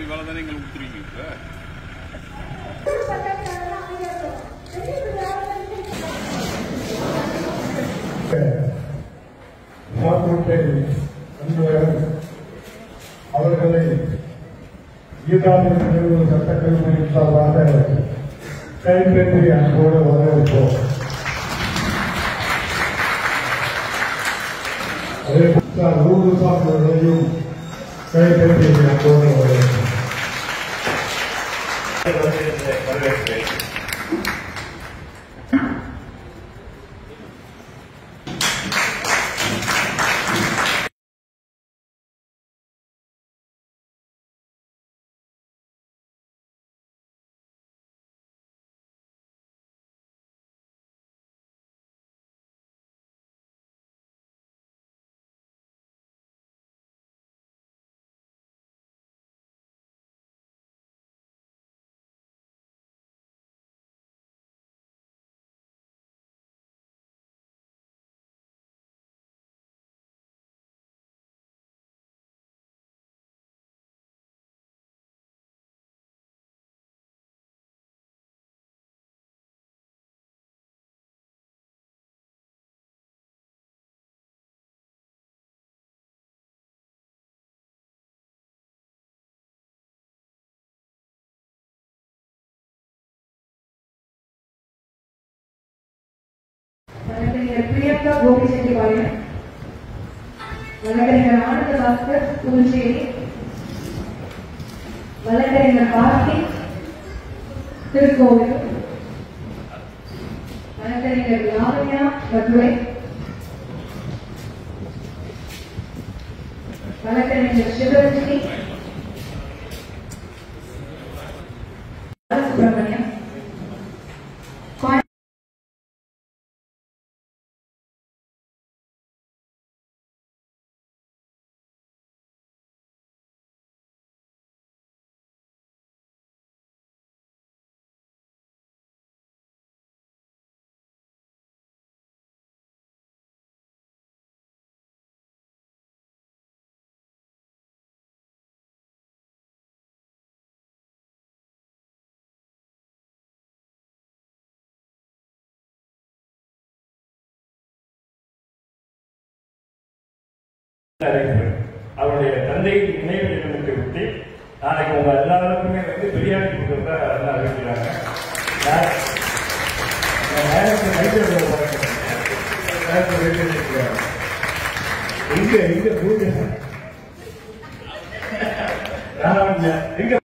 வேலை தானே எங்களுக்கு கொடுத்துருக்கீங்க சார் சாப்பிட்டை அன்பர் அவர்களை கீதாவின் நிறுவன சட்டக்கல்லூரியின் சார்பாக கைப்பற்றி அன்போடு வரவேற்போம் அதே சார் ரூபு சாப்பிடுவதையும் கைப்பற்றி அன்போடு வரவேற்போம் வரவேற்கிறேன் வழக்கறிஞர் பிரியங்கா கோபிச்செட்டிபாளையம் வழக்கறிஞர் ஆனந்த பாஸ்கர் புதுச்சேரி வழக்கறிஞர் கார்த்தி திருக்கோவில் வழக்கறிஞர் லாவண்யா மதுரை வழக்கறிஞர் சிவரஞ்சினி சுப்பிரமணியம் கோய- அறிவிப்பு அவருடைய தந்தையின் நினைவு தினத்தை ஒட்டி நாளைக்கு உங்க எல்லாருக்குமே வந்து பிரியாணி கொடுக்கறதா எல்லாம் அறிவிக்கிறாங்க நான் நான் நேரத்தை மைசூர்ல போறேன். நேரத்தை வெளியே நிற்கிறேன். எங்க எங்க பூஜை நான் எங்க